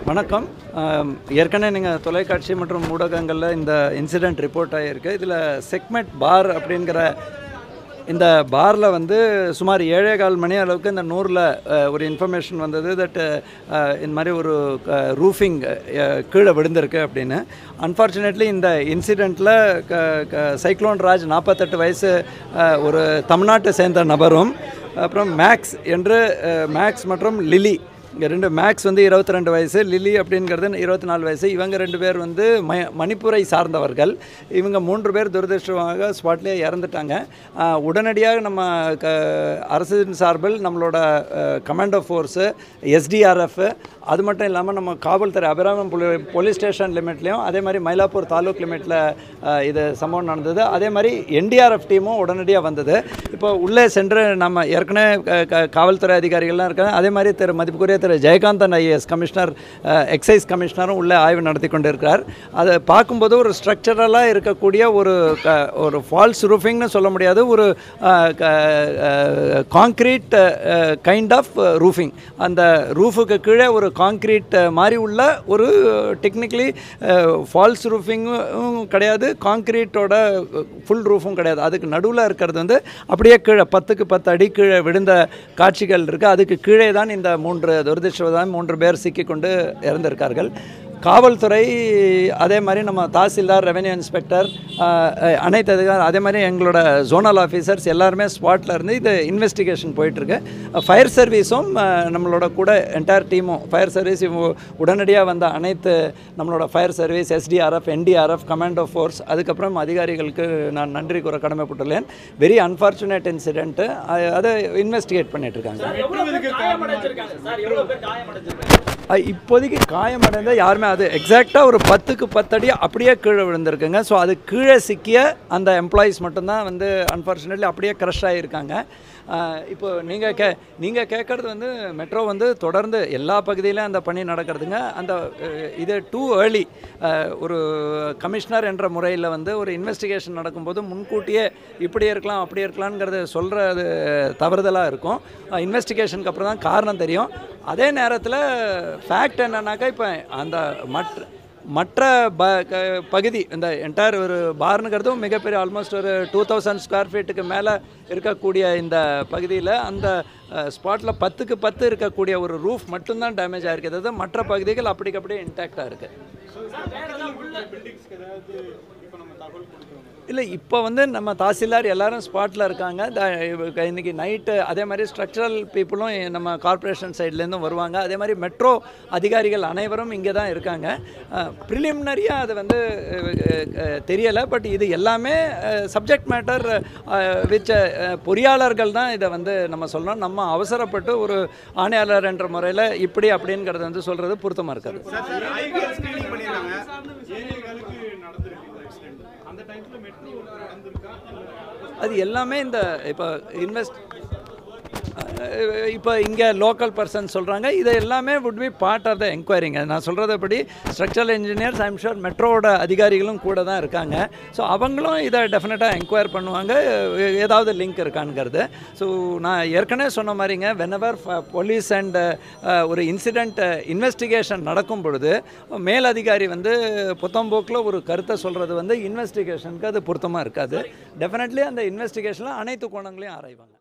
வணக்கம் ஆம், ஏற்கனவே நீங்கள் தொலைக்காட்சி மற்றும் ஊடகங்களில் இந்த இன்சிடெண்ட் ரிப்போர்ட் ஆகியிருக்கு இதில் செக்மெண்ட் பார் அப்படிங்கிற இந்த பாரில் வந்து சுமார் ஏழே கால் மணி அளவுக்கு இந்த நூறில் ஒரு இன்ஃபர்மேஷன் வந்தது தட் இந்த மாதிரி ஒரு ரூஃபிங் கீழே விழுந்திருக்கு அப்படின்னு அன்ஃபார்ச்சுனேட்லி இந்த இன்சிடெண்ட்டில் சைக்ளோன் ராஜ் நாற்பத்தெட்டு வயசு அஹ், ஒரு தமிழ்நாட்டை சேர்ந்த நபரும் அப்புறம் மேக்ஸ் என்று அஹ், மேக்ஸ் மற்றும் லிலி இங்கே ரெண்டு மேக்ஸ் வந்து இருபத்தி ரெண்டு வயசு லிலி அப்படிங்கிறது இருபத்தி நாலு வயசு இவங்க ரெண்டு பேர் வந்து ம மணிப்பூரை சார்ந்தவர்கள் இவங்க மூன்று பேர் துரதிருஷ்டமாக ஸ்பாட்லேயே இறந்துட்டாங்க ஆஹ் உடனடியாக நம்ம க அரசின் சார்பில் நம்மளோட கமாண்டோ ஃபோர்ஸு எஸ்டிஆர்எஃப் அது மட்டும் இல்லாமல் நம்ம காவல்துறை அபிராமம் புலி போலீஸ் ஸ்டேஷன் லிமிட்லேயும் அதே மாதிரி மயிலாப்பூர் தாலுக் லிமிட்டில் இது சம்பவம் நடந்தது அதே மாதிரி என்டிஆர்எஃப் டீமும் உடனடியாக வந்தது இப்போ உள்ளே சென்று நம்ம ஏற்கனவே க- க- காவல்துறை அதிகாரிகள்லாம் இருக்காங்க அதே மாதிரி திரு மதிப்புக்குரிய திரு ஜெயகாந்தன் ஐஏஎஸ் கமிஷனர் எக்ஸைஸ் கமிஷனரும் உள்ளே ஆய்வு நடத்தி கொண்டு இருக்கிறார் அதை பார்க்கும்போது ஒரு ஸ்ட்ரக்சரலாக இருக்கக்கூடிய ஒரு க- ஒரு ஃபால்ஸ் ரூஃபிங்னு சொல்ல முடியாது ஒரு காங்க்ரீட் கைண்ட் ஆஃப் ரூஃபிங் அந்த ரூஃபுக்கு கீழே ஒரு காங்க்ரீட் மாதிரி உள்ள ஒரு டெக்னிக்கலி ஃபால்ஸ் ரூஃபிங்கும் கிடையாது காங்க்ரீட்டோட ஃபுல் ரூஃபும் கிடையாது அதுக்கு நடுவில் இருக்கிறது வந்து அப்படியே கீழே பத்துக்கு பத்து அடி கீழே விழுந்த காட்சிகள் இருக்குது அதுக்கு கீழே தான் இந்த மூன்று துரதிருஷ்டவதான் மூன்று பேர் சிக்கிக்கொண்டு இறந்திருக்கார்கள் காவல்துறை அதே மாதிரி நம்ம தாசில்தார் ரெவென்யூ இன்ஸ்பெக்டர் ஆஹ், அஹ், அனைத்து அதிகாரி அதே மாதிரி எங்களோட ஜோனல் ஆஃபீஸர்ஸ் எல்லாருமே ஸ்பாட்டில் இருந்து இது இன்வெஸ்டிகேஷன் போயிட்டுருக்கு ஃபயர் சர்வீஸும் ஆஹ், நம்மளோட கூட என்டையர் டீமும் ஃபயர் சர்வீஸ் உடனடியாக வந்த அனைத்து நம்மளோட fire service SDRF NDRF commando force அதுக்கப்புறம் அதிகாரிகளுக்கு நான் நன்றி கூற கடமைப்பட்டுள்ளேன் வெரி அன்ஃபார்ச்சுனேட் இன்சிடென்ட்டு அதை இன்வெஸ்டிகேட் பண்ணிட்டு இருக்காங்க எவ்வளவு பேர் காயமடைஞ்சிருக்காங்க சார் எவ்வளவு பேர் காயமடைஞ்சிருக்காங்க அஹ் இப்போதைக்கு காயமடைந்த யாருமே அது எக்ஸாக்டாக ஒரு பத்துக்கு பத்தடி அப்படியே கீழே விழுந்திருக்குங்க ஸோ அது கீழே சிக்கிய அந்த எம்ப்ளாயீஸ் மட்டும்தான் வந்து அன்ஃபார்ச்சுனேட்லி அப்படியே க்ரஷ் ஆகியிருக்காங்க அஹ் இப்போ நீங்கள் கே நீங்கள் கேட்குறது வந்து மெட்ரோ வந்து தொடர்ந்து எல்லா பகுதியிலும் அந்த பணி நடக்கிறதுங்க அந்த அஹ், இது டூ ஏர்லி ஒரு கமிஷனர் என்ற முறையில் வந்து ஒரு இன்வெஸ்டிகேஷன் நடக்கும்போது முன்கூட்டியே இப்படி இருக்கலாம் அப்படி இருக்கலாம்ங்கிறது சொல்கிறது தவறுதலாக இருக்கும் இன்வெஸ்டிகேஷனுக்கு அப்புறம் தான் காரணம் தெரியும் அதே நேரத்தில் ஃபேக்ட் என்னன்னாக்கா இப்போ அந்த மற்ற மற்ற ப க- பகுதி இந்த என்டையர் ஒரு பார்னுங்கிறதும் மிகப்பெரிய ஆல்மோஸ்ட் ஒரு டூ தௌசண்ட் ஸ்கொயர் ஃபீட்டுக்கு மேலே இருக்கக்கூடிய இந்த பகுதியில் அந்த ஸ்பாட்டில் பத்துக்கு பத்து இருக்கக்கூடிய ஒரு ரூஃப் மட்டும்தான் டேமேஜ் ஆகிருக்கு அதாவது மற்ற பகுதிகள் அப்படிக்கு அப்படியே இன்டாக்டாக இருக்குது இல்லை இப்போ வந்து நம்ம தாசில்தார் எல்லாரும் ஸ்பாட்டில் இருக்காங்க த- இவ- இன்னைக்கு நைட்டு அதே மாதிரி ஸ்ட்ரக்சரல் பீப்புளும் நம்ம கார்ப்பரேஷன் சைட்லேருந்தும் வருவாங்க அதே மாதிரி மெட்ரோ அதிகாரிகள் அனைவரும் இங்கே தான் இருக்காங்க ப்ரிலிமினரியாக அது வந்து தெரியலை பட் இது எல்லாமே சப்ஜெக்ட் மேட்டர் விச் பொறியாளர்கள் தான் இதை வந்து நம்ம சொல்லணும் நம்ம அவசரப்பட்டு ஒரு ஆணையாளர் என்ற முறையில் இப்படி அப்படிங்கிறத வந்து சொல்கிறது பொருத்தமாக இருக்காது ஸ்கிரீனிங் பண்ணிருக்காங்க அது எல்லாமே இந்த இப்போ இன்வெஸ்ட் இப்போ இங்கே லோக்கல் பர்சன் சொல்கிறாங்க இது எல்லாமே would be part of the என்கொயரிங்க நான் சொல்கிறதபடி ஸ்ட்ரக்சரல் இன்ஜினியர்ஸ் ஐம் ஷூர் மெட்ரோவோட அதிகாரிகளும் கூட தான் இருக்காங்க ஸோ அவங்களும் இதை டெஃபினட்டாக என்கொயர் பண்ணுவாங்க ஏதாவது லிங்க் இருக்கான்ங்கிறது ஸோ நான் ஏற்கனவே சொன்ன மாதிரிங்க வெனவர் போலீஸ் அண்ட் ஒரு இன்சிடெண்ட் இன்வெஸ்டிகேஷன் நடக்கும் பொழுது மேல் அதிகாரி வந்து புத்தம்போக்கில் ஒரு கருத்தை சொல்கிறது வந்து இன்வெஸ்டிகேஷனுக்கு அது பொருத்தமாக இருக்காது டெஃபினெட்லி அந்த இன்வெஸ்டிகேஷனில் அனைத்து கோணங்களையும் ஆராய்வாங்க